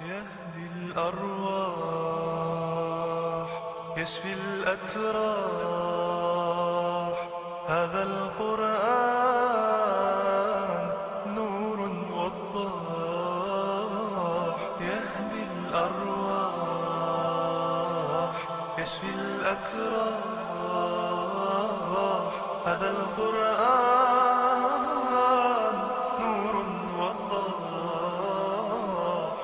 يهدي الأرواح يشفي الأتراح هذا القرآن نور وضاح يهدي الأرواح يشفي الأتراح هذا القرآن نور وضاح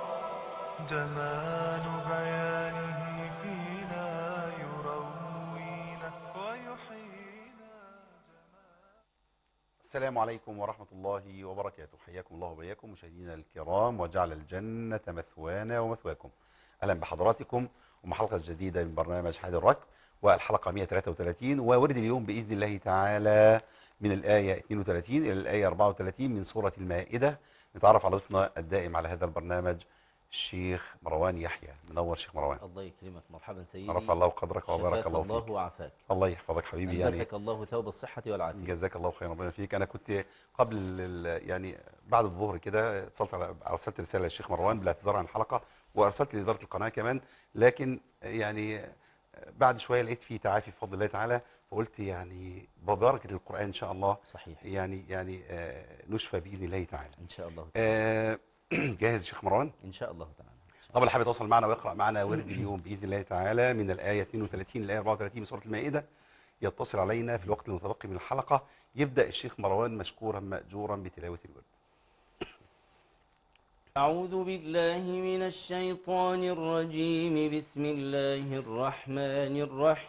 جمال بيانه فينا يروينا ويحيينا السلام عليكم ورحمة الله وبركاته حياكم الله وبياكم مشاهدينا الكرام وجعل الجنة مثوانا ومثواكم أهلا بحضراتكم ومع حلقة جديدة من برنامج حاد الركب والحلقة 133 وورد اليوم بإذن الله تعالى من الآية 32 إلى الآية 34 من سورة المائدة نتعرف على ضيفنا الدائم على هذا البرنامج الشيخ مروان يحيى منور شيخ مروان الله يكرمك مرحبا سيدي رفع الله قدرك وبارك شفاك الله الله فيك وعافاك الله يحفظك حبيبي يعني ألبسك الله ثوب الصحة والعافية جزاك الله خير ربنا فيك انا كنت قبل ال- يعني بعد الظهر كده اتصلت على ارسلت رساله للشيخ مروان بالاعتذار عن الحلقه وارسلت لاداره القناه كمان لكن يعني بعد شويه لقيت فيه تعافي بفضل الله تعالى فقلت يعني ببركه القران ان شاء الله صحيح يعني يعني آه، نشفى باذن الله تعالى إن شاء الله تعالى. آه، جاهز شيخ مروان إن شاء الله تعالى طب اللي حابب يتواصل معنا ويقرا معنا ورد اليوم باذن الله تعالى من الايه 32 للايه 34 من سوره المائده يتصل علينا في الوقت المتبقي من الحلقه يبدا الشيخ مروان مشكورا ماجورا بتلاوه الورد أعوذ بالله من الشيطان الرجيم بسم الله الرحمن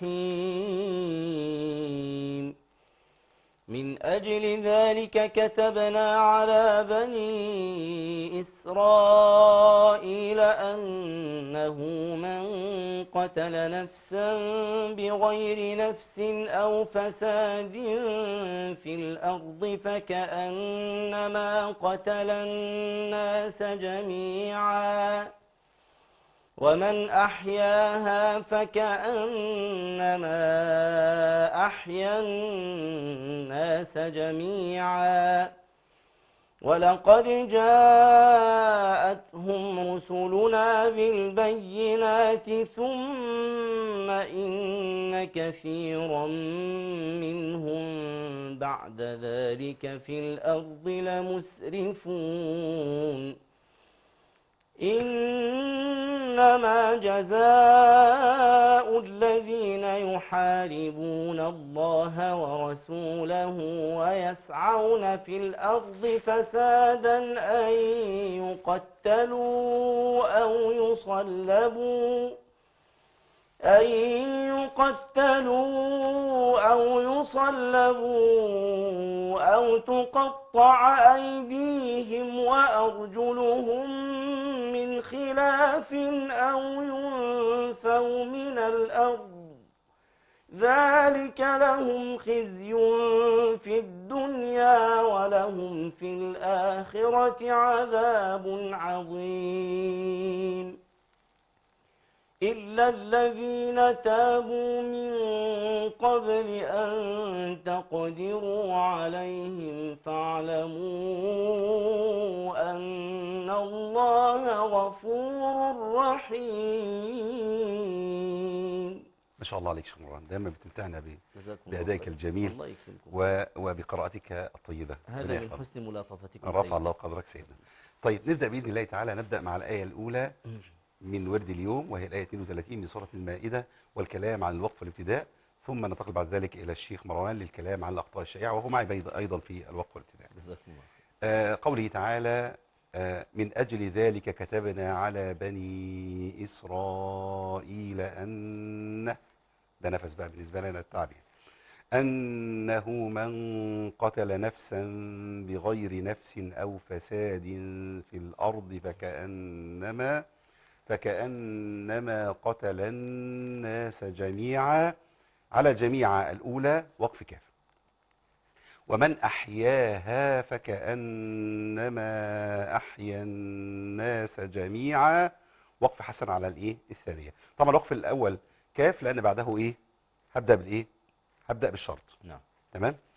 الرحيم من أجل ذلك كتبنا على بني إسرائيل أنه من قتل نفسا بغير نفس أو فساد في الأرض فكأنما قتل الناس جميعا ومن أحياها فكأنما أحيا الناس جميعا ولقد جاءتهم رسلنا بالبينات ثم إن كثيرا منهم بعد ذلك في الأرض لمسرفون إنما جزاء الذين يحاربون الله ورسوله ويسعون في الأرض فسادا أن يقتلوا أو يصلبوا أن يقتلوا أو يصلبوا أو تقطع أيديهم وأرجلهم من خلاف أو ينفوا من الأرض ذلك لهم خزي في الدنيا ولهم في الآخرة عذاب عظيم إلا الذين تابوا من قبل أن تقدروا عليهم فاعلموا أن الله غفور رحيم ما شاء الله عليك شيخ مروان دايما بتمتعنا ب- جزاكم الله بأدائك خير. الجميل الله يكرمكم و- وبقراءتك الطيبه ربنا هذا من يحفظك. حسن ملاطفتكم رفع سيدي. الله قدرك سيدنا طيب نبدا باذن الله تعالى نبدا مع الايه الاولى من ورد اليوم وهي الآية 32 من سورة المائدة والكلام عن الوقف والابتداء ثم ننتقل بعد ذلك إلى الشيخ مروان للكلام عن الأخطاء الشائعة وهو معي بيض- أيضا في الوقف والابتداء جزاكم الله خير. آه، قوله تعالى آه، من أجل ذلك كتبنا على بني إسرائيل أن ده نفس بقى بالنسبة لنا التعبير أنه من قتل نفسا بغير نفس أو فساد في الأرض فكأنما فكأنما قتل الناس جميعا على جميع الأولى وقف كاف ومن أحياها فكأنما أحيا الناس جميعا وقف حسن على الإيه الثانية طبعا الوقف الأول كاف لأن بعده إيه هبدأ بالإيه هبدأ بالشرط نعم تمام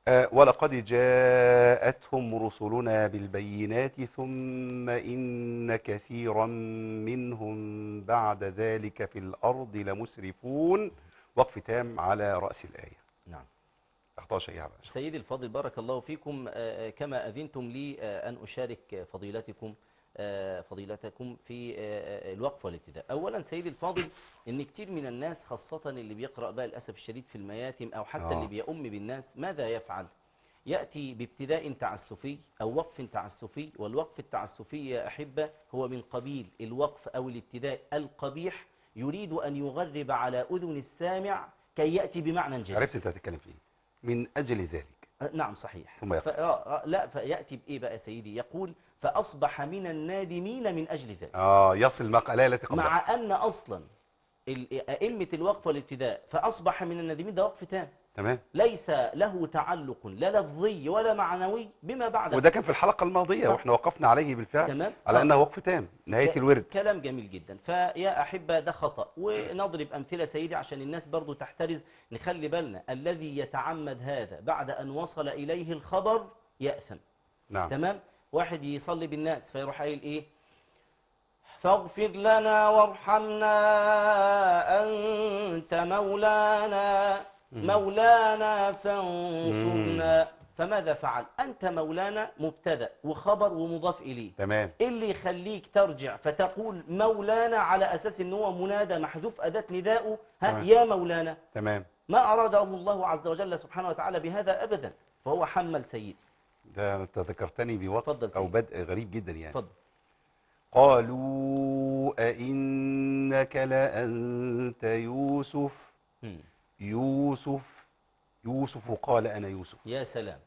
آه، ولقد جاءتهم رسلنا بالبينات ثم إن كثيرا منهم بعد ذلك في الأرض لمسرفون وقف تام على رأس الآية نعم أخطاء شيئا بقى سيدي الفاضل بارك الله فيكم آه، آه، كما أذنتم لي آه، أن أشارك فضيلتكم آه، فضيلتكم في آه، آه، الوقف والابتداء أولا سيدي الفاضل إن كتير من الناس خاصة اللي بيقرأ بقى للأسف الشديد في المياتم أو حتى آه. اللي بيؤم بالناس ماذا يفعل يأتي بابتداء تعسفي أو وقف تعسفي والوقف التعسفي يا أحبة هو من قبيل الوقف أو الابتداء القبيح يريد أن يغرب على أذن السامع كي يأتي بمعنى جديد عرفت أنت هتتكلم فيه من أجل ذلك آه، نعم صحيح ثم ف... آه، آه، لا فيأتي بإيه بقى سيدي يقول فأصبح من النادمين من أجل ذلك آه يصل مقالة التي قبلها مع أن أصلا ال- أئمة الوقف والابتداء فأصبح من النادمين ده وقف تام تمام ليس له تعلق لا لفظي ولا معنوي بما بعد وده كان في الحلقة الماضية آه. واحنا وقفنا عليه بالفعل تمام على آه. أنه وقف تام نهاية ك- الورد كلام جميل جدا فيا أحبة ده خطأ ونضرب أمثلة سيدي عشان الناس برضو تحترز نخلي بالنا الذي يتعمد هذا بعد أن وصل إليه الخبر يأثم نعم تمام واحد يصلي بالناس فيروح قايل ايه فاغفر لنا وارحمنا أنت مولانا مم. مولانا فانصرنا فماذا فعل أنت مولانا مبتدأ وخبر ومضاف إليه تمام إيه اللي يخليك ترجع فتقول مولانا على أساس ان هو منادى محذوف أداة نداؤه ها تمام. يا مولانا تمام ما أراده الله عز وجل سبحانه وتعالى بهذا أبدا فهو حمل سيدي ده انت ذكرتني بوقت اتفضل او سيدي. بدء غريب جدا يعني اتفضل قالوا أئنك لأنت يوسف مم. يوسف يوسف قال أنا يوسف يا سلام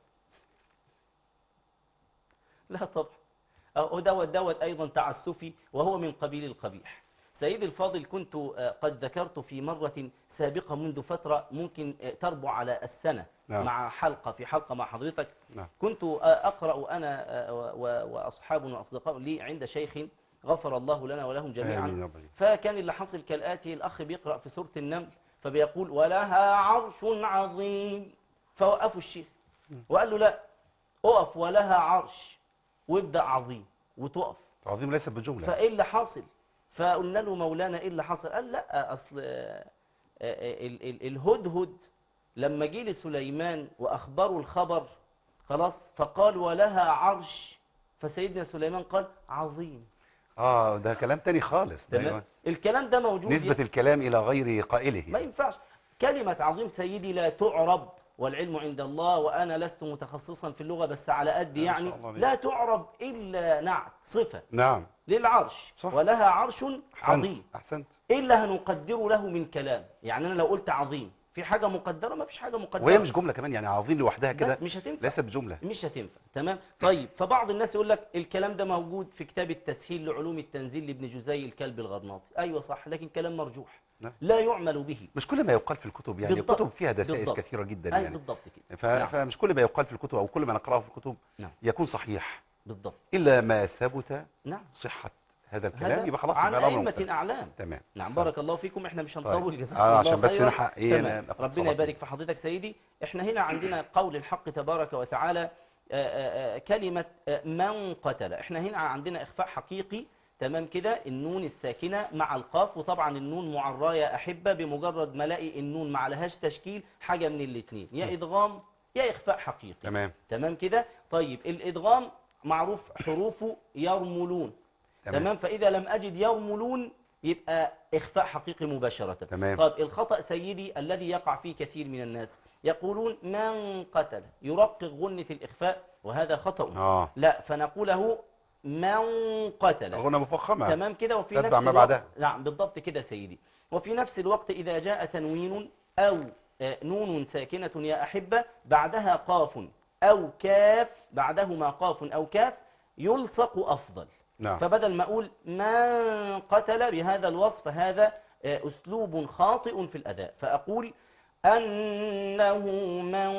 لا طبعا أو دوت دوت أيضا تعسفي وهو من قبيل القبيح سيدي الفاضل كنت آه، قد ذكرت في مرة سابقة منذ فترة ممكن آه، تربو على السنة نعم. مع حلقة في حلقة مع حضرتك نعم كنت آه، أقرأ أنا آه، و- و- وأصحاب وأصدقاء لي عند شيخ غفر الله لنا ولهم جميعا آمين يا رب العالمين. فكان اللي حصل كالآتي الأخ بيقرأ في سورة النمل فبيقول ولها عرش عظيم فوقفوا الشيخ وقال له لا اقف ولها عرش وابدأ عظيم وتقف عظيم ليس بجملة فايه اللي حاصل فقلنا له مولانا ايه اللي حصل قال لا اصل آه، آه، ال- ال- الهدهد لما جه لسليمان واخبروا الخبر خلاص فقال ولها عرش فسيدنا سليمان قال عظيم اه ده كلام تاني خالص ده تمام أيوة. الكلام ده موجود نسبة الكلام إلى غير قائله ما ينفعش كلمة عظيم سيدي لا تعرب والعلم عند الله وأنا لست متخصصا في اللغة بس على قد ما شاء يعني الله عليك. لا تعرب إلا نعت صفة نعم للعرش صح. ولها عرش أحسنت. عظيم أحسنت إلا هنقدر له من كلام يعني أنا لو قلت عظيم في حاجة مقدرة ما فيش حاجة مقدرة وهي مش جملة كمان يعني عظيم لوحدها بس كده مش هتنفع ليست بجملة مش هتنفع تمام طيب فبعض الناس يقول لك الكلام ده موجود في كتاب التسهيل لعلوم التنزيل لابن جزي الكلب الغرناطي ايوه صح لكن كلام مرجوح نعم. لا يعمل به مش كل ما يقال في الكتب يعني بالضبط. الكتب فيها دسائس بالضبط. كثيرة جدا اي يعني بالضبط كده ف... نعم. فمش كل ما يقال في الكتب أو كل ما نقرأه في الكتب نعم. يكون صحيح بالضبط إلا ما ثبت نعم صحة هذا الكلام هذا يبقى خلاص عن يبقى الأمر أئمة مختلف. أعلام تمام نعم أحسنت. بارك الله فيكم احنا مش هنطول طيب. جزاكم آه، الله عشان بس خيرا. نلحق إيه، تمام. ناخد ربنا صلاة. يبارك في حضرتك سيدي احنا هنا عندنا قول الحق تبارك وتعالى آه، آه، آه، كلمة آه، من قتل احنا هنا عندنا إخفاء حقيقي تمام كده النون الساكنة مع القاف وطبعا النون معراه يا أحبة بمجرد ما الاقي النون ما عليهاش تشكيل حاجة من الاثنين يا إدغام يا إخفاء حقيقي تمام تمام كده طيب الإدغام معروف حروفه يرملون تمام. تمام فإذا لم أجد يرملون يبقى إخفاء حقيقي مباشرة تمام. طيب الخطأ سيدي الذي يقع فيه كثير من الناس يقولون من قتل يرقق غنة الإخفاء وهذا خطأ اه لا فنقوله من قتل غنى مفخمة تمام كده وفي تتبع نفس ما الوقت بعدها. نعم بالضبط كده سيدي وفي نفس الوقت إذا جاء تنوين أو آه، نون ساكنة يا أحبة بعدها قاف أو كاف بعدهما قاف أو كاف يلصق أفضل نعم فبدل ما أقول من قتل بهذا الوصف هذا آه، أسلوب خاطئ في الأداء فأقول أنه من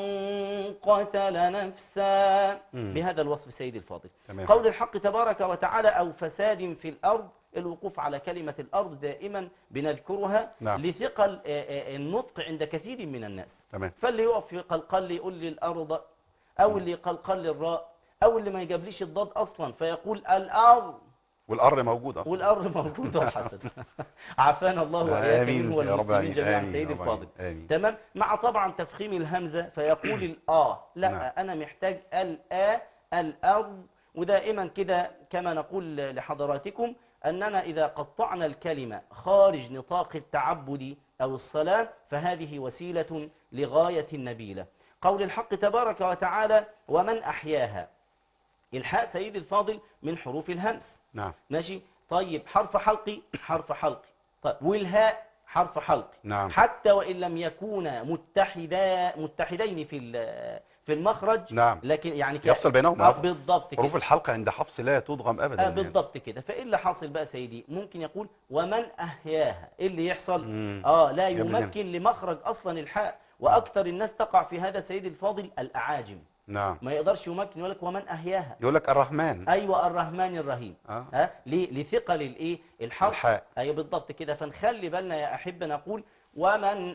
قتل نفسا مم. بهذا الوصف سيدي الفاضل تمام قول الحق تبارك وتعالى أو فساد في الأرض الوقوف على كلمة الأرض دائما بنذكرها نعم. لثقل آه، آه، النطق عند كثير من الناس تمام فاللي يقف في قلقل يقول لي الأرض أو اللي يقلقل الراء أو اللي ما يجابليش الضاد أصلا فيقول الأرض والأر موجود أصلا والأرض موجود والحسن عافانا الله وإياك آمين منه يا رب والمسلمين العالمين. جميعا آمين سيد يا رب الفاضل العالمين. آمين. تمام مع طبعا تفخيم الهمزة فيقول الآ لا نعم. أنا محتاج الآ الأرض ودائما كده كما نقول لحضراتكم أننا إذا قطعنا الكلمة خارج نطاق التعبد أو الصلاة فهذه وسيلة لغاية النبيلة قول الحق تبارك وتعالى ومن أحياها الحاء سيد الفاضل من حروف الهمس نعم ماشي طيب حرف حلقي حرف حلقي طيب والهاء حرف حلقي نعم حتى وإن لم يكونا متحدا متحدين في ال- في المخرج نعم لكن يعني كده- يفصل بينهما آه، عفوا. بالضبط حروف كده الحلقة عند حفص لا تضغم أبدا آه يعني. بالضبط كده فايه اللي حاصل بقى سيدي ممكن يقول ومن احياها ايه اللي يحصل مم. اه لا جميل جدا. يمكن لمخرج اصلا الحاء واكثر الناس تقع في هذا سيدي الفاضل الاعاجم نعم ما يقدرش يمكن يقول لك ومن احياها يقول لك الرحمن ايوه الرحمن الرحيم آه. ها ليه لثقل الايه الحرف الحاء ايوه بالضبط كده فنخلي بالنا يا احبه نقول ومن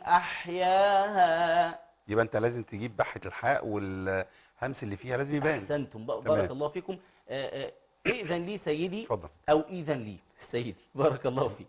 احياها يبقى انت لازم تجيب بحة الحاء والهمس اللي فيها لازم يبان احسنتم بارك تمام. الله فيكم آه، آه، اذن لي سيدي اتفضل او اذن لي سيدي بارك الله فيك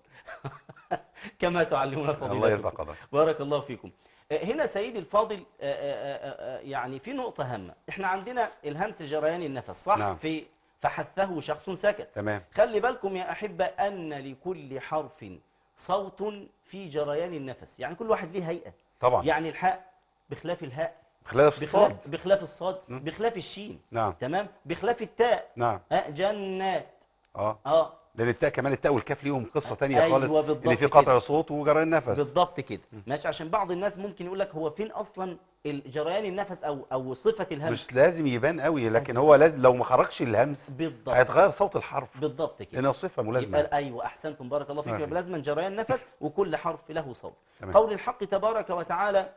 كما تعلمون الله فضيلتكم يرضى قدرك بارك الله فيكم آه، هنا سيدي الفاضل آه، آه، آه، آه، يعني في نقطة هامة احنا عندنا الهمس جريان النفس صح نعم. في فحثه شخص سكت تمام خلي بالكم يا أحبة أن لكل حرف صوت في جريان النفس يعني كل واحد ليه هيئة طبعا يعني الحاء بخلاف الهاء خلاف الصاد بخلاف, بخلاف الصاد م. بخلاف الشين نعم تمام بخلاف التاء نعم آه، جنات اه اه لان التاء كمان التاء والكاف ليهم قصة تانية أيوة خالص بالضبط اللي في كده. قطع صوت وجريان نفس بالضبط كده ماشي عشان بعض الناس ممكن يقول لك هو فين اصلا جريان النفس او او صفة الهمس مش لازم يبان قوي لكن هو لازم لو ما خرجش الهمس بالضبط هيتغير صوت الحرف بالضبط كده لانها صفة ملازمة يبقى ايوه احسنتم بارك الله فيك نعم. يبقى لازما جريان نفس وكل حرف له صوت تمام. قول الحق تبارك وتعالى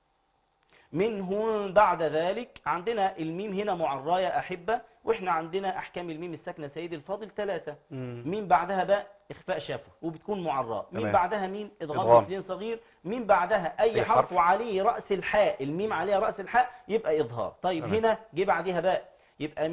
منهم بعد ذلك عندنا الميم هنا معراه يا احبه واحنا عندنا احكام الميم الساكنه سيدي الفاضل ثلاثه مم. مين بعدها باء اخفاء شفوي وبتكون معراه مين تمام. بعدها مين ادغام إدغام. اثنين صغير مين بعدها اي, أي حرف, حرف. وعليه راس الحاء الميم عليها راس الحاء يبقى اظهار طيب تمام. هنا جه بعدها باء يبقى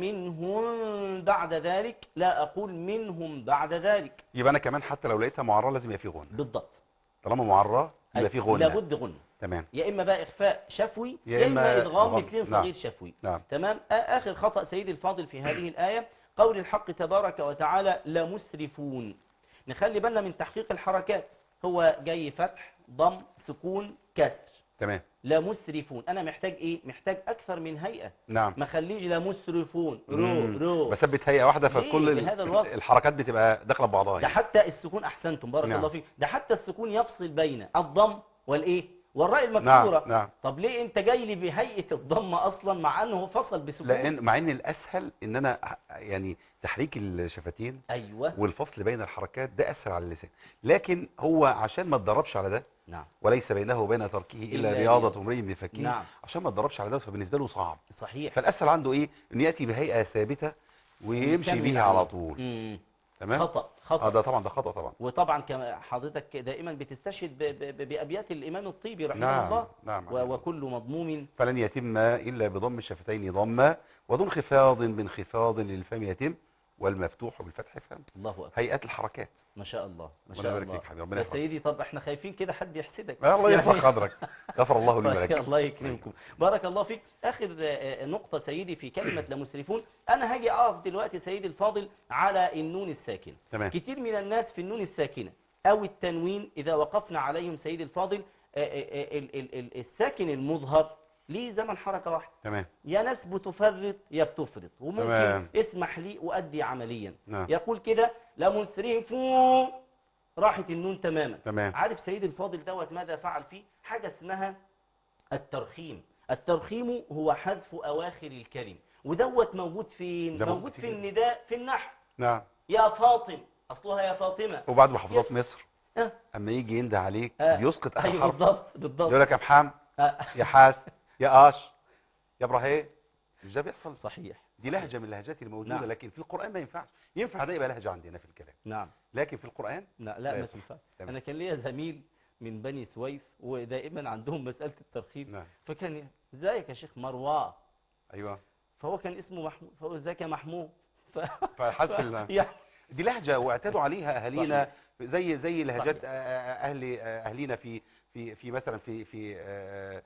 منهم بعد ذلك لا اقول منهم بعد ذلك يبقى انا كمان حتى لو لقيتها معراه لازم يبقى في غنى بالضبط طالما معراه يبقى في غنى لابد غنى تمام يا اما بقى اخفاء شفوي يا يا إما اما ادغام إدغام. مثلين نعم. صغير شفوي نعم تمام آ- اخر خطا سيدي الفاضل في هذه الايه قول الحق تبارك وتعالى لمسرفون نخلي بالنا من تحقيق الحركات هو جاي فتح ضم سكون كسر تمام لمسرفون انا محتاج ايه محتاج اكثر من هيئه نعم ما خليش لمسرفون رو مم. رو بثبت هيئة واحدة ليه فكل ال- بهذا الوصف؟ الحركات بتبقى داخله ببعضها ده يعني. حتى السكون احسنتم بارك نعم. الله فيك ده حتى السكون يفصل بين الضم والايه والراء المكسوره نعم نعم طب ليه انت جاي لي بهيئه الضمه اصلا مع انه فصل بسكون لان مع ان الاسهل ان انا ح- يعني تحريك الشفتين ايوه والفصل بين الحركات ده اسهل على اللسان لكن هو عشان ما اتدربش على ده نعم وليس بينه وبين تركه الا إلا رياضه رياضة. امرئ بفكيه نعم عشان ما اتدربش على ده فبالنسبه له صعب صحيح فالاسهل عنده ايه ان ياتي بهيئه ثابته ويمشي ويكمل بيها على عليه. طول مم. تمام خطا اه خطا ده طبعا ده خطا طبعا وطبعا كما حضرتك دائما بتستشهد ب- ب- ب- بابيات الامام الطيبي رحمه نعم الله نعم و- وكل مضموم فلن يتم إلا بضم الشفتين ضما وذو انخفاض بانخفاض للفم يتم والمفتوح بالفتح فهم الله اكبر هيئات الحركات ما شاء الله ما ربنا شاء يبارك الله فيك حبيبي، ربنا يا يحفظك. سيدي طب احنا خايفين كده حد يحسدك الله يرفع يعني- قدرك غفر الله لي ولك الله يكرمكم بارك الله فيك اخر آه، نقطة سيدي في كلمة لمسرفون انا هاجي اقف دلوقتي سيدي الفاضل على النون الساكن تمام كتير من الناس في النون الساكنة او التنوين اذا وقفنا عليهم سيدي الفاضل آه، آه، آه، ال- ال- ال- الساكن المظهر ليه زمن حركة واحدة تمام يا ناس بتفرط يا بتفرط وممكن تمام. اسمح لي أؤدي عمليا نعم يقول كده لمسرفون راحت النون تماما تمام عارف سيد الفاضل دوت ماذا فعل فيه حاجة اسمها الترخيم الترخيم هو حذف أواخر الكلم ودوت موجود فين ده موجود موجود في في كده. النداء في النحو نعم يا فاطم أصلها يا فاطمة وبعد محافظات مصر آه. اما يجي ينده عليك آه. بيسقط اخر أيوة حرف بالضبط يقول بالضبط لك يا محمد آه. يا حاس يا اش يا ابراهيم مش ده بيحصل صحيح دي لهجه من اللهجات الموجوده نعم. لكن في القران ما ينفعش ينفع ده يبقى لهجه عندنا في الكلام نعم لكن في القران لا لا لا ما يصح. تنفع تمام. انا كان ليا زميل من بني سويف ودائما عندهم مساله الترخيم نعم فكان ازيك يا شيخ مروه ايوه فهو كان اسمه محمود فهو ازيك يا محمود ف... فحذف ال- يعني دي لهجه واعتادوا عليها اهالينا صحيح. زي زي لهجات صحيح. آه، آه، اهل آه، اهالينا في في في مثلا في في آه،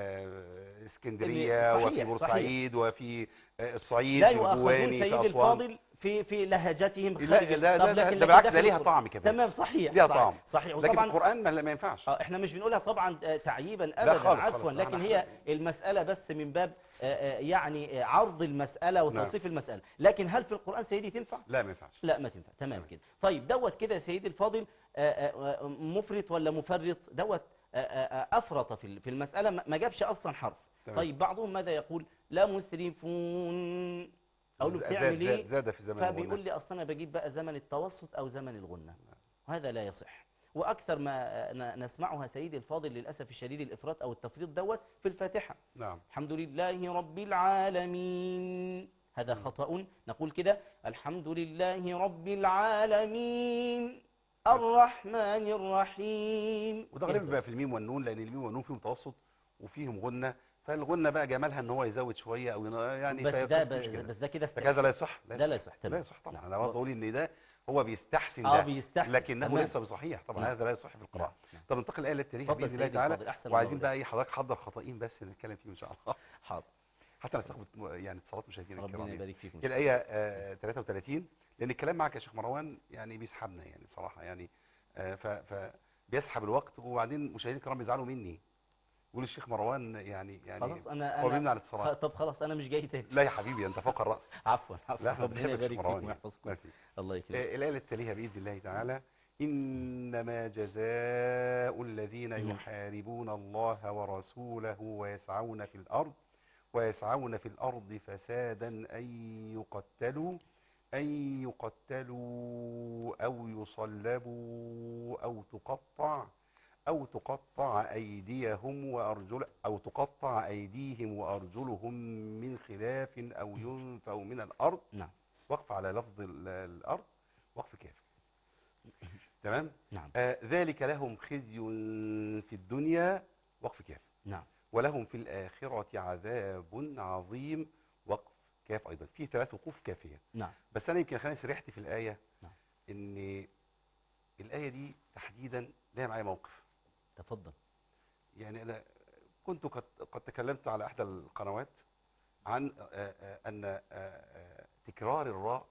آه، اسكندريه صحيح، وفي صحيح. بورسعيد وفي آه، الصعيد لا في يؤاخذون الجواني سيدي في اسوان الفاضل في في لهجتهم لا خارج لا طب لا, لا لكن ده لكن بالعكس ده داخل ليها القرآن. طعم كمان تمام صحيح ليها صحيح. طعم صحيح لكن وطبعا القران ما ما ينفعش اه احنا مش بنقولها طبعا آه، تعييبا ابدا خالص، عفوا خالص. لكن أنا هي حاسس- المساله بس من باب آه، آه، يعني آه، عرض المساله وتوصيف المساله لكن هل في القران سيدي تنفع لا ما ينفعش لا ما تنفع تمام تمام. كده طيب دوت كده يا سيدي الفاضل آه، آه، آه، مفرط ولا مفرط دوت آه، آه، آه، افرط في ال- في المساله ما ما جابش اصلا حرف تمام. طيب بعضهم ماذا يقول لا مسرفون اقول له زاد- بتعمل زاد- ايه زاد في زمن فبيقول الغنى. لي اصلا انا بجيب بقى زمن التوسط او زمن الغنه وهذا لا يصح واكثر ما ن- نسمعها سيدي الفاضل للاسف الشديد الافراط او التفريط دوت في الفاتحه نعم الحمد لله رب العالمين هذا خطأ نقول كده الحمد لله رب العالمين الرحمن الرحيم وده غالبا إيه بيبقى في الميم والنون لان الميم والنون فيهم توسط وفيهم غنه فالغنه بقى جمالها ان هو يزود شويه او ين- يعني بس فهي ده قصة مش كده. بس ده كده لكن هذا لا يصح ده لا يصح تمام لا يصح طبعا نعم. انا عاوز اقول ان ده هو بيستحسن اه ده بيستحسن لكنه تمام. ليس بصحيح طبعا نعم. هذا لا يصح في القراءه نعم. نعم. طب ننتقل الايه للتاريخ اتفضل باذن الله سيدي تعالى الفاضل، أحسن الله وعايزين إليك. بقى ايه حضرتك حضر خطائين بس نتكلم فيه ان شاء الله حاضر حتى نستقبل يعني اتصالات مشاهدينا ربنا الكرام يعني. يبارك فيكم هي الايه آه، 33 لان الكلام معك يا شيخ مروان يعني بيسحبنا يعني صراحه يعني آه، ف ف بيسحب الوقت وبعدين مشاهدينا الكرام بيزعلوا مني يقولوا الشيخ مروان يعني يعني خلاص انا هو بيمنع انا الاتصالات طب خلاص انا مش جاي تاني لا يا حبيبي انت فوق الراس عفوا عفوا لا احنا ربنا بنحبك يا يبارك شيخ مروان فيكم يعني. ويحفظكم ما في. الله يكرمك آه، الآية اللي تليها بإذن الله تعالى إنما جزاء الذين نعم. يحاربون الله ورسوله ويسعون في الأرض ويسعون في الأرض فسادا أن يقتلوا أن يقتلوا أو يصلبوا أو تقطع أو تقطع أيديهم وأرجل أو تقطع أيديهم وأرجلهم من خلاف أو ينفوا من الأرض نعم وقف على لفظ ال- الأرض وقف كافي تمام نعم آه ذلك لهم خزي في الدنيا وقف كاف نعم ولهم في الآخرة عذاب عظيم وقف كاف أيضا في ثلاث وقوف كافية نعم بس أنا يمكن خليني سرحت في الآية نعم. إن الآية دي تحديدا لها معايا موقف تفضل يعني أنا كنت قد, قد تكلمت على إحدى القنوات عن آه، آه، أن آه، آه، تكرار الراء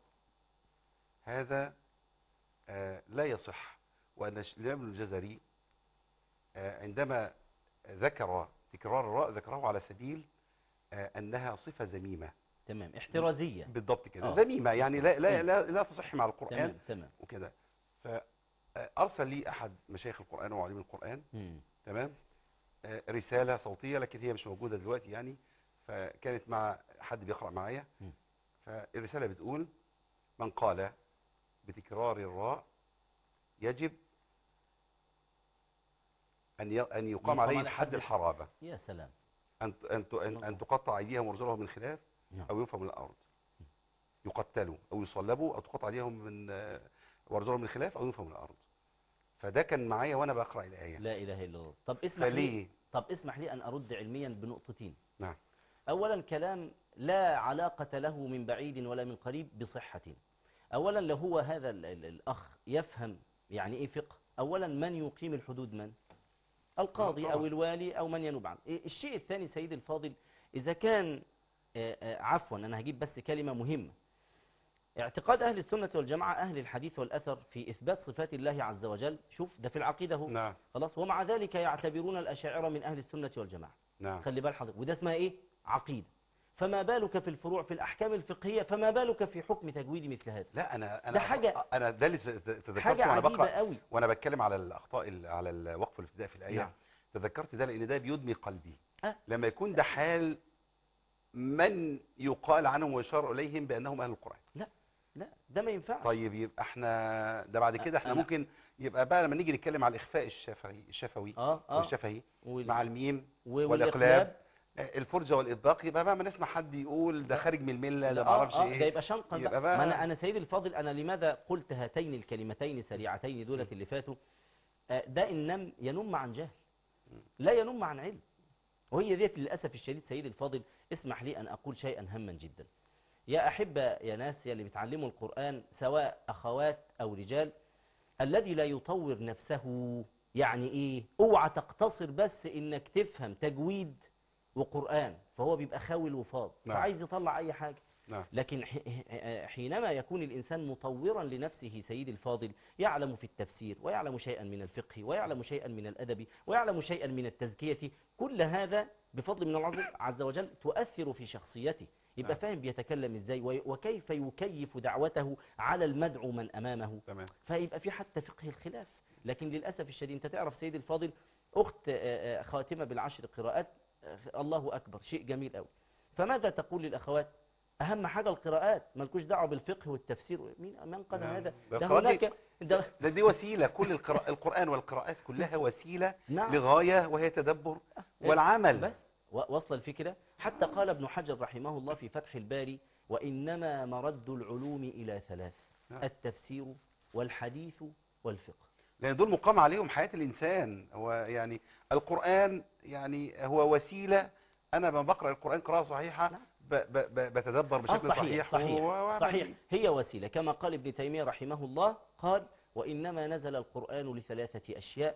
هذا آه، لا يصح وأن ش- الإمام الجزري آه، عندما ذكر تكرار الراء ذكره على سبيل آه، أنها صفة ذميمة تمام احترازية بالضبط كده آه. ذميمة يعني لا لا مم. لا, لا تصح مع القرآن تمام تمام وكده فأرسل لي أحد مشايخ القرآن وعليم القرآن مم. تمام آه، رسالة صوتية لكن هي مش موجودة دلوقتي يعني فكانت مع حد بيقرأ معايا مم. فالرسالة بتقول من قال بتكرار الراء يجب أن ي- أن يقام يقام عليه عليه حد حد الحرابة يا سلام أن أن أن, أن تقطع أيديهم وأرجلهم من خلاف نعم. أو ينفوا من الأرض يقتلوا أو يصلبوا أو تقطع أيديهم من آه، وأرجلهم من خلاف أو ينفوا من الأرض فده كان معايا وأنا بقرأ الآية لا اله الا الله طب اسمح لي فليه طب اسمح لي ان ارد علميا بنقطتين نعم اولا كلام لا علاقة له من بعيد ولا من قريب بصحة اولا لو هو هذا ال- ال- الاخ يفهم يعني ايه فقه اولا من يقيم الحدود من القاضي طبعا. او الوالي او من ينوب عنه إيه الشيء الثاني سيد الفاضل اذا كان آه، آه، عفوا انا هجيب بس كلمة مهمة اعتقاد اهل السنة والجماعة اهل الحديث والاثر في اثبات صفات الله عز وجل شوف ده في العقيدة هو نعم خلاص ومع ذلك يعتبرون الأشاعرة من أهل السنة والجماعة نعم خلي بال حضرتك وده اسمها إيه عقيدة فما بالك في الفروع في الأحكام الفقهية فما بالك في حكم تجويد مثل هذا لا انا انا ده حاجة- انا ده اللي تذكرته حاجة وانا عجيبة بقرا قوي وانا بتكلم على الاخطاء ال- على الوقف الابتدائي في الايه نعم. تذكرت ده لان ده بيدمي قلبي أه. لما يكون ده حال من يقال عنهم ويشار اليهم بانهم اهل القران لا ده ما ينفعش طيب يبقى احنا ده بعد كده احنا أنا- ممكن يبقى بقى لما نيجي نتكلم على الاخفاء الشفوي الشفوي اه اه والشفهي وال- مع الميم و- والإقلاب الفرجه والاطباق يبقى بقى ما نسمع حد يقول ده خارج من المله ده ما آه، اعرفش آه، ايه ده يبقى شنقا يبقى بقى. بقى- ما انا انا سيدي الفاضل انا لماذا قلت هاتين الكلمتين سريعتين دولت اللي فاتوا آه، ده النم ينم عن جهل لا ينم عن علم وهي ديت للاسف الشديد سيدي الفاضل اسمح لي ان اقول شيئا هاما جدا يا احبه يا ناس يا اللي بتعلموا القران سواء اخوات او رجال الذي لا يطور نفسه يعني ايه اوعى تقتصر بس انك تفهم تجويد وقران فهو بيبقى خاوي الوفاض نعم. فعايز يطلع اي حاجه نعم لكن ح- ح- حينما يكون الإنسان مطورا لنفسه سيد الفاضل يعلم في التفسير ويعلم شيئا من الفقه ويعلم شيئا من الأدب ويعلم شيئا من التزكية كل هذا بفضل من الله عز وجل تؤثر في شخصيته يبقى نعم. فاهم بيتكلم ازاي وي- وكيف يكيف دعوته على المدعو من أمامه تمام فيبقى في حتى فقه الخلاف لكن للأسف الشديد أنت تعرف سيد الفاضل أخت آه، آه، خاتمة بالعشر قراءات آه، الله أكبر شيء جميل أوي فماذا تقول للأخوات أهم حاجة القراءات مالكوش دعوة بالفقه والتفسير مين من قال نعم. هذا ده ده القراءات هناك ده ده دي وسيله كل القراء القران والقراءات كلها وسيله نعم لغايه وهي تدبر والعمل بس و- وصل الفكرة حتى قال ابن حجر رحمه الله في فتح الباري وإنما مرد العلوم إلى ثلاث نعم. التفسير والحديث والفقه لان دول مقام عليهم حياه الانسان هو يعني القران يعني هو وسيله انا لما بقرا القران قراءه صحيحه نعم. ب ب ب بتدبر آه بشكل صحيح صحيح و- وأعمل صحيح بيه. هي وسيلة كما قال ابن تيمية رحمه الله قال وإنما نزل القرآن لثلاثة أشياء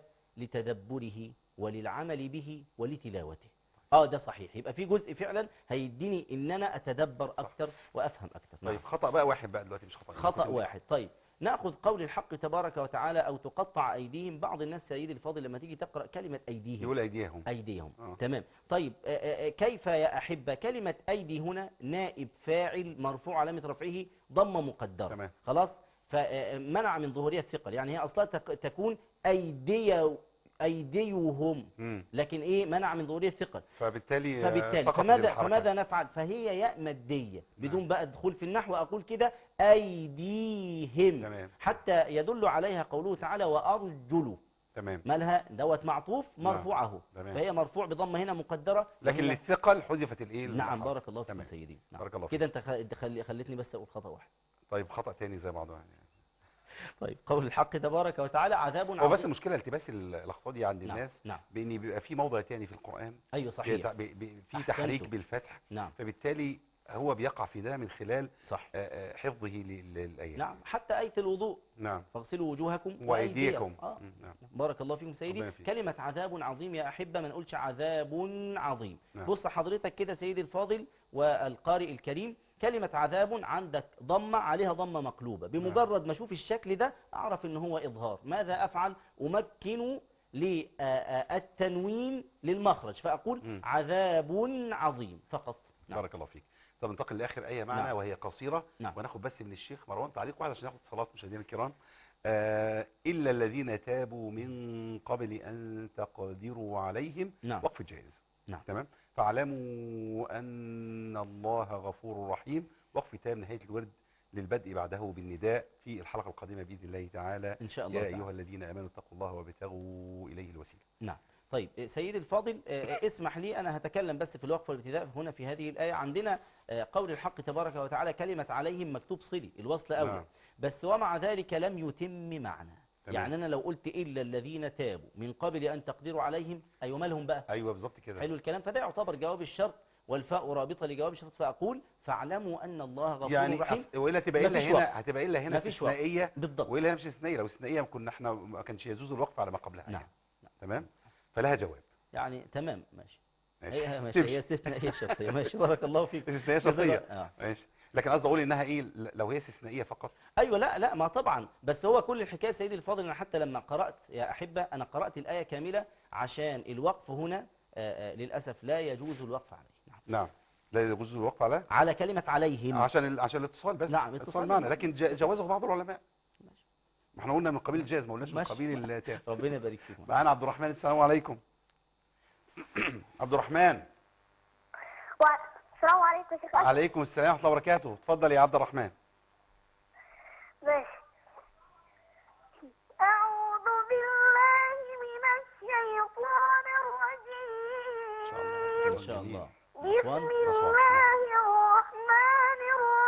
لتدبره وللعمل به ولتلاوته اه ده صحيح يبقى في جزء فعلا هيديني ان انا اتدبر صح. اكتر وافهم اكتر نعم. طيب خطا بقى واحد بقى دلوقتي مش خطا خطأ واحد طيب ناخذ قول الحق تبارك وتعالى او تقطع ايديهم بعض الناس سيدي الفاضل لما تيجي تقرا كلمه ايديهم يقول ايديهم أيديهم آه. تمام طيب آه، آه، آه، كيف يا أحبة كلمة أيدي هنا نائب فاعل مرفوع علامة رفعه ضمة مقدرة تمام. خلاص فمنع من ظهورية الثقل يعني هي أصلا تك- تكون أيدي أيديهم مم. لكن إيه منع من ظهورية الثقل فبالتالي آه، فبالتالي سقط فماذا, للحركة. فماذا نفعل فهي ياء مادية بدون بقى دخول في النحو أقول كده أيديهم تمام حتى يدل عليها قوله تعالى وأرجل تمام مالها دوت معطوف نعم. مرفوعه تمام. فهي مرفوع بضمه هنا مقدره لكن وهي- للثقل حذفت الايه نعم الحرف. بارك الله فيك تمام. سيدي نعم. بارك الله فيك كده انت خ- خل- خلتني بس اقول خطا واحد طيب خطا تاني زي بعضه يعني طيب قول الحق تبارك وتعالى عذاب هو بس عظيم المشكله التباس ال- الاخطاء دي عند نعم الناس نعم بان بيبقى في موضع تاني في القران ايوه صحيح بيتع- بي- بي- في أحسنتم. تحريك بالفتح نعم فبالتالي هو بيقع في ده من خلال صح آه، آه، حفظه لل- للايات نعم حتى آية الوضوء نعم فاغسلوا وجوهكم وايديكم آه. مم، نعم بارك الله فيكم سيدي ربنا يفيك. كلمة عذاب عظيم يا أحبة ما نقولش عذاب عظيم نعم. بص حضرتك كده سيدي الفاضل والقارئ الكريم كلمة عذاب عندك ضمة عليها ضمة مقلوبة بمجرد ما أشوف الشكل ده أعرف إن هو إظهار ماذا أفعل أمكن للتنوين للمخرج فأقول مم. عذاب عظيم فقط نعم. بارك الله فيك طب ننتقل لاخر ايه معنا نعم. وهي قصيره نعم. وناخد بس من الشيخ مروان تعليق واحد عشان ناخد صلاه مشاهدينا الكرام آه الا الذين تابوا من قبل ان تقدروا عليهم نعم وقف جائز نعم. تمام فاعلموا ان الله غفور رحيم وقف تام نهايه الورد للبدء بعده بالنداء في الحلقه القادمه باذن الله تعالى إن شاء الله يا تعالى. ايها الذين امنوا اتقوا الله وابتغوا اليه الوسيله نعم طيب آه، سيدي الفاضل آه، آه، اسمح لي أنا هتكلم بس في الوقف والابتداء هنا في هذه الآية عندنا آه، قول الحق تبارك وتعالى كلمة عليهم مكتوب صلي الوصل أولى نعم. بس ومع ذلك لم يتم معنى تمام. يعني أنا لو قلت إلا الذين تابوا من قبل أن تقدروا عليهم أيوة مالهم بقى ايوه بالظبط كده حلو الكلام فده يعتبر جواب الشرط والفاء رابطة لجواب الشرط فأقول فاعلموا أن الله غفور يعني رحيم أص- والا تبقى الا مفيش وقف. هنا هتبقى الا هنا مفيش وقف. استثنائيه بالضبط والا هنا مش استثنائيه لو استثنائيه كنا احنا ما كانش يجوز الوقف على ما قبلها نعم يعني. تمام فلها جواب يعني تمام ماشي ماشي هي ماشي تمشي. هي استثنائية شرطية ماشي بارك الله فيك استثنائيه شرطيه آه. ماشي لكن قصدي اقول انها ايه ل- لو هي استثنائيه فقط ايوه لا لا ما طبعا بس هو كل الحكايه سيدي الفاضل انا حتى لما قرات يا احبه انا قرات الايه كامله عشان الوقف هنا آه، آه، للاسف لا يجوز الوقف عليه نعم. نعم لا يجوز الوقف على على كلمه عليهم عشان ال... عشان الاتصال بس نعم، اتصال اتصال معنا معنا. لكن ج- جوزه بعض العلماء ماشي. ما احنا قلنا من قبيل الجاز ما قلناش من ماشي. قبيل التام ربنا يبارك فيكم معانا عبد الرحمن السلام عليكم عبد الرحمن السلام عليكم يا شيخ أشرف. عليكم السلام ورحمه الله وبركاته اتفضل يا عبد الرحمن ماشي أعوذ بالله من الشيطان إن شاء الله. الرجيم ما شاء جميل. الله بسم أسوان الله الرحمن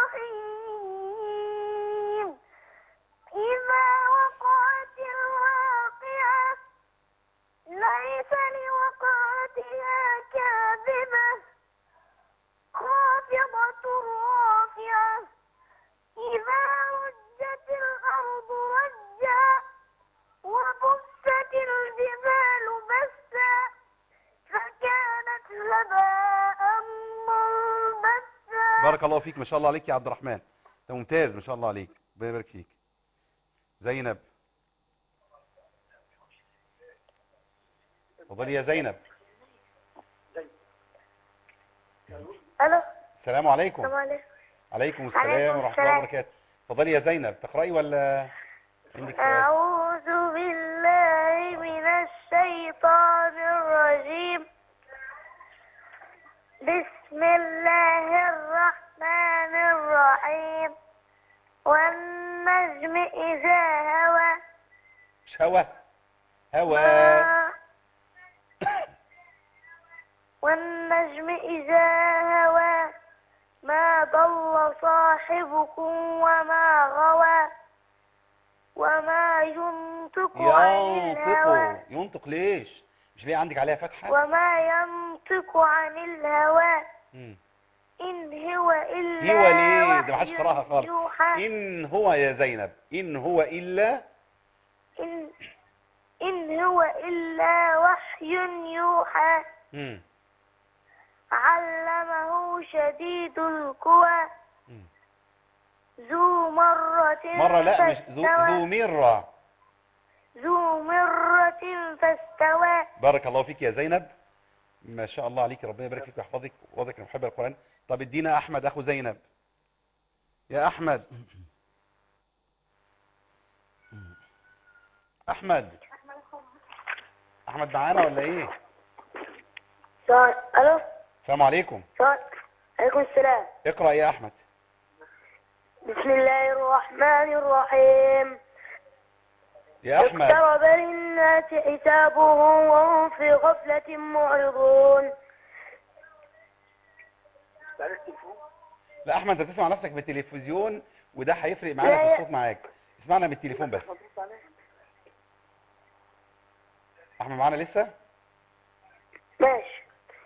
الرحيم إذا وقعت الواقعة ليس لوقعتها كاذبة خافضة رافعة إذا رجت الأرض رجا وبست الجبال بسا فكانت هباء منبثا بارك الله فيك ما شاء الله عليك يا عبد الرحمن انت ممتاز ما شاء الله عليك ربنا يبارك فيك زينب اتفضلي يا زينب ألو السلام عليكم السلام عليكم عليكم السلام عليكم ورحمه الله السلام. وبركاته اتفضلي يا زينب تقراي ولا عندك سؤال أعوذ بالله من الشيطان الرجيم بسم الله الرحمن الرحيم والنجم إذا هوى مش هوا هوا ما والنجم إذا هوى ما ضل صاحبكم وما غوى وما ينطق عن الهوى ينطق ينطق ليش مش ليه عندك عليها فتحه وما ينطق عن الهوى مم. إن هو إلا هو ليه ده ما حدش وحي قراها خالص يوحى ان هو يا زينب ان هو الا إن, إن هو إلا وحي يوحى مم. علمه شديد القوى مم. ذو مرة مره لا مش ذو, فاستوى ذو مره ذو مرة فاستوى بارك الله فيك يا زينب ما شاء الله عليك ربنا يبارك فيك ويحفظك ويوفقك يا محب القران طب ادينا احمد اخو زينب يا احمد احمد احمد معانا ولا ايه سؤال ألو السلام عليكم سؤال عليكم السلام اقرا يا احمد بسم الله الرحمن الرحيم يا احمد اقترب للناس حسابهم وهم في غفلة معرضون لا احمد انت تسمع نفسك بالتلفزيون وده هيفرق معانا لا في يا- الصوت معاك اسمعنا بالتليفون بس احمد معانا لسه ماشي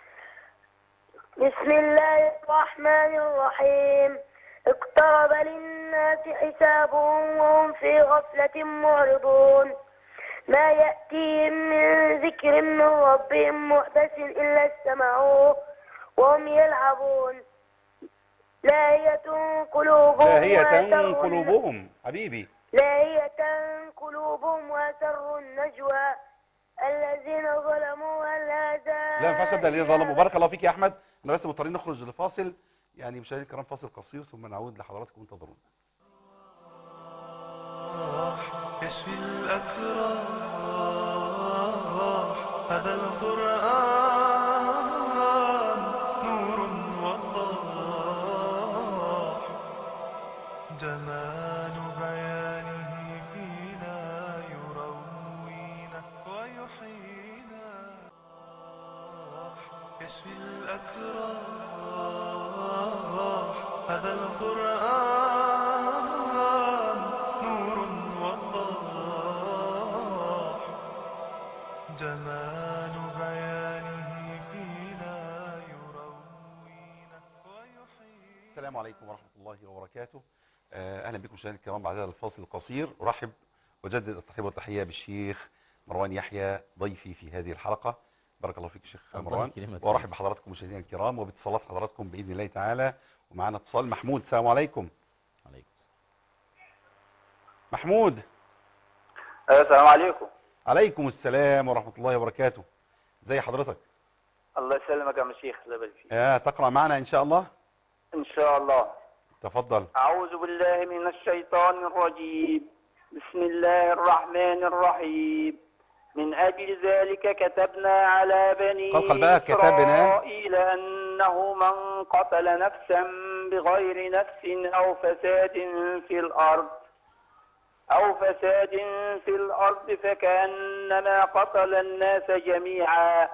بسم الله الرحمن الرحيم اقترب للناس حسابهم وهم في غفلة معرضون ما يأتيهم من ذكر من ربهم محدث إلا استمعوه وهم يلعبون لاهية قلوبهم لاهية وأسروا قلوبهم حبيبي لاهية قلوبهم وأسروا النجوى الذين ظلموا هل هذا لا ما ينفعش ابدا الذين ظلموا بارك الله فيك يا احمد احنا بس مضطرين نخرج لفاصل يعني مشاهدينا الكرام فاصل قصير ثم نعود لحضراتكم انتظرونا يشفي الأتراح هذا القرآن نور وضاح جمال بيانه فينا يروينا ويحيينا يشفي الأتراح هذا القرآن نور وضاح جمال بيانه فينا يروينا ويحيينا السلام عليكم ورحمة الله وبركاته آه، أهلا بكم مشاهدينا الكرام بعد هذا الفاصل القصير أرحب وجدد الترحيب والتحية بالشيخ مروان يحيى ضيفي في هذه الحلقة بارك الله فيك شيخ الله مروان يكرمك. وأرحب بحضراتكم مشاهدينا الكرام وباتصالات حضراتكم بإذن الله تعالى ومعنا اتصال محمود السلام عليكم عليكم السلام. محمود السلام عليكم عليكم السلام ورحمة الله وبركاته زي حضرتك الله يسلمك يا مشيخ الله يبارك فيك آه تقرأ معنا إن شاء الله ان شاء الله تفضل اعوذ بالله من الشيطان الرجيم بسم الله الرحمن الرحيم من اجل ذلك كتبنا على بني قال بقى كتبنا. اسرائيل انه من قتل نفسا بغير نفس او فساد في الارض أو فساد في الأرض فكأنما قتل الناس جميعا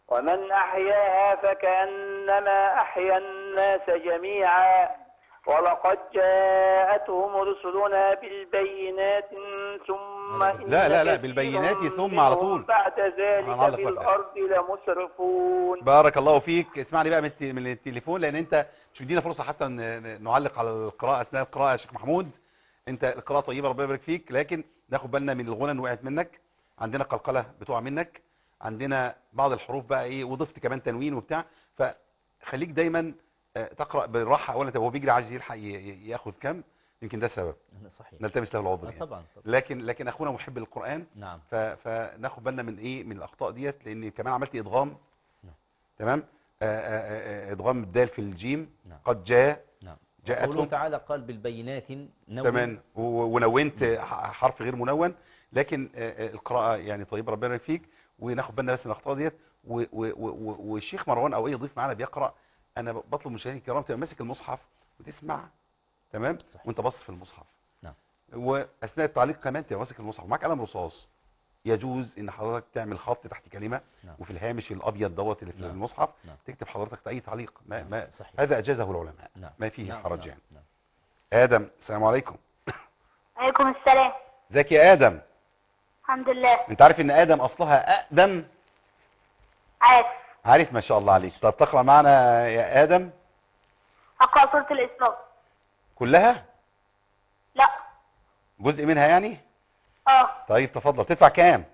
ومن أحياها فكأنما أحيا الناس جميعا ولقد جاءتهم رسلنا بالبينات ثم إن لا، لا، لا، كثيرا بالبينات ثم على طول. منهم بعد ذلك هنعلق في بقى. الأرض لمسرفون بارك الله فيك اسمعني بقى من الت- من التليفون لان انت مش مدينا فرصه حتى ن- ن- نعلق على القراءه اثناء القراءه يا شيخ محمود انت القراءه طيبه ربنا يبارك فيك لكن ناخد بالنا من الغنى وقعت منك عندنا قلقله بتقع منك عندنا بعض الحروف بقى ايه وضفت كمان تنوين وبتاع فخليك دايما آه، تقرا بالراحه اولا طب هو بيجري عايز يلحق ي- ي- ياخد كم يمكن ده سبب صحيح نلتمس له العذر آه، يعني. طبعا طبعا لكن لكن اخونا محب القران نعم ف- فناخد بالنا من ايه من الاخطاء ديت لان كمان عملت ادغام نعم. تمام آه، آه، آه، ادغام الدال في الجيم نعم. قد جاء نعم جاءتهم. قوله تعالى قال بالبينات نون تمام و- ونونت ح- حرف غير منون لكن آه، آه، القراءه يعني طيبه ربنا يبارك فيك وناخد بالنا بس من الاخطاء ديت و- و- و- و- والشيخ مروان او اي ضيف معانا بيقرا انا ب- بطلب من المشاهدين الكرام تبقى ماسك المصحف وتسمع تمام صحيح. وانت باصص في المصحف نعم. واثناء التعليق كمان تبقى ماسك المصحف معاك قلم رصاص يجوز ان حضرتك تعمل خط تحت كلمه نعم. وفي الهامش الابيض دوت اللي في نعم. المصحف نعم. تكتب حضرتك اي تعليق ما نعم. ما صحيح. هذا اجازه العلماء نعم ما فيه نعم. حرج نعم. يعني نعم. ادم السلام عليكم عليكم السلام ازيك يا ادم الحمد لله انت عارف ان ادم اصلها اقدم عارف عارف ما شاء الله عليك طب تقرا معنا يا ادم أقرأ سورة الإسراء كلها لا جزء منها يعني اه طيب تفضل تدفع كام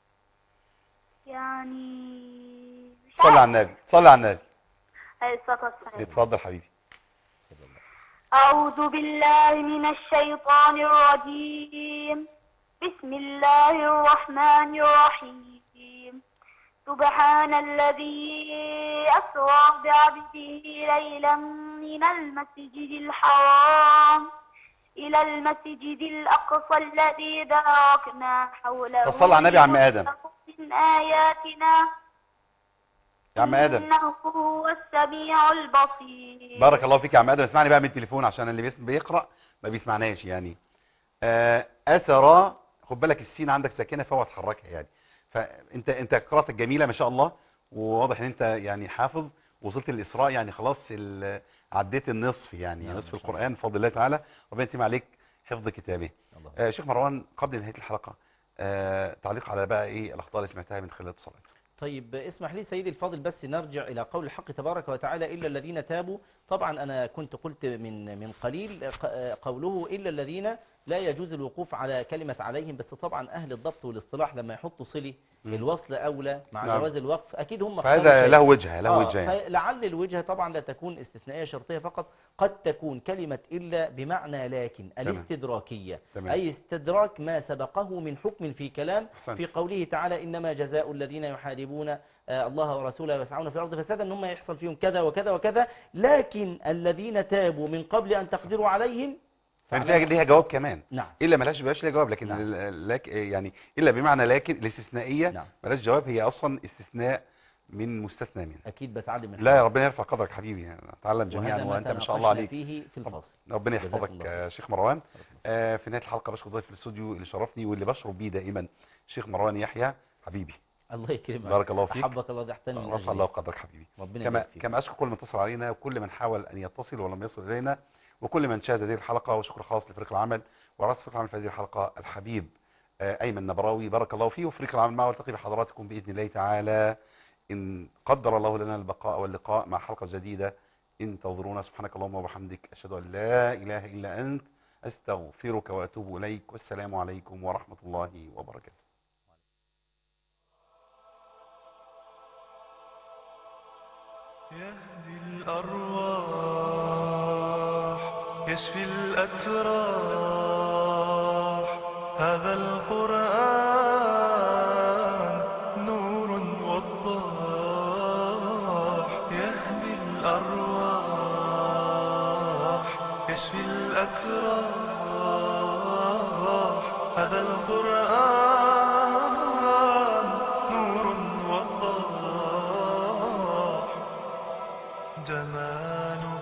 يعني مش صلي على عارف. النبي صلي على النبي عليه الصلاة والسلام اتفضل حبيبي صلى الله. أعوذ بالله من الشيطان الرجيم بسم الله الرحمن الرحيم سبحان الذي أسرى بعبده ليلا من المسجد الحرام إلى المسجد الأقصى الذي باركنا حوله طب صل على النبي يا عم آدم. من آياتنا يا عم ادم إنه هو السميع البصير بارك الله فيك يا عم ادم اسمعني بقى من التليفون عشان اللي بيسم بيقرا ما بيسمعناش يعني آه، اثر خد بالك السين عندك ساكنه فهو تحركها يعني فانت انت قراءتك جميله ما شاء الله وواضح ان انت يعني حافظ وصلت للاسراء يعني خلاص ال- عديت النصف يعني نعم، نصف ما شاء الله. القران بفضل الله تعالى ربنا يتم عليك حفظ كتابه الله. آه، شيخ مروان قبل نهايه الحلقه آه، تعليق على بقى ايه الاخطاء اللي سمعتها من خلال الاتصالات طيب اسمح لي سيدي الفاضل بس نرجع إلى قول الحق تبارك وتعالى إلا الذين تابوا طبعا أنا كنت قلت من من قليل ق- قوله إلا الذين لا يجوز الوقوف على كلمة عليهم بس طبعا أهل الضبط والاصطلاح لما يحطوا صلي مم. الوصل أولى مع نعم. جواز الوقف أكيد هم فهذا اختاروا شيء. له وجهه له آه، وجهه يعني. فلعل الوجهة طبعا لا تكون استثنائية شرطية فقط قد تكون كلمة إلا بمعنى لكن تمام. الاستدراكية تمام. أي استدراك ما سبقه من حكم في كلام أحسنت. في قوله تعالى إنما جزاء الذين يحاربون آه، الله ورسوله ويسعون في الأرض فسادا أن هم يحصل فيهم كذا وكذا وكذا لكن الذين تابوا من قبل أن تقدروا عليهم كان فيها ليها جواب كمان نعم الا ملهاش بقاش ليها جواب لكن نعم. ال- لك يعني الا بمعنى لكن الاستثنائيه نعم ملهاش جواب هي اصلا استثناء من مستثنى منه أكيد بتعلم من لا يا ربنا يرفع قدرك حبيبي يعني نتعلم جميعا وهذا ما وانت ما شاء الله تناقشنا عليك فيه في الفصل ربنا جزاك يحفظك الله يا خير. شيخ مروان آه، في نهايه الحلقه بشكر ضيف الاستوديو اللي شرفني واللي بشرب بيه دائما شيخ مروان يحيى حبيبي الله يكرمك بارك الله فيك. أحبك الله تحتمي من رفع أجلي. الله قدرك حبيبي ربنا كما يبارك فيك. كما اشكر كل من اتصل علينا وكل من حاول ان يتصل ولم يصل الينا وكل من شاهد هذه الحلقه وشكر خاص لفريق العمل ورأس فريق العمل في هذه الحلقه الحبيب آه، ايمن نبراوي بارك الله فيه وفريق العمل معه والتقي بحضراتكم باذن الله تعالى ان قدر الله لنا البقاء واللقاء مع حلقه جديده انتظرونا سبحانك اللهم وبحمدك اشهد ان لا اله الا انت استغفرك واتوب اليك والسلام عليكم ورحمه الله وبركاته يهدي الأرواح يشفي الأتراح هذا القرآن نور وضاح يهدي الأرواح يشفي الأتراح هذا القرآن نور وضاح جمال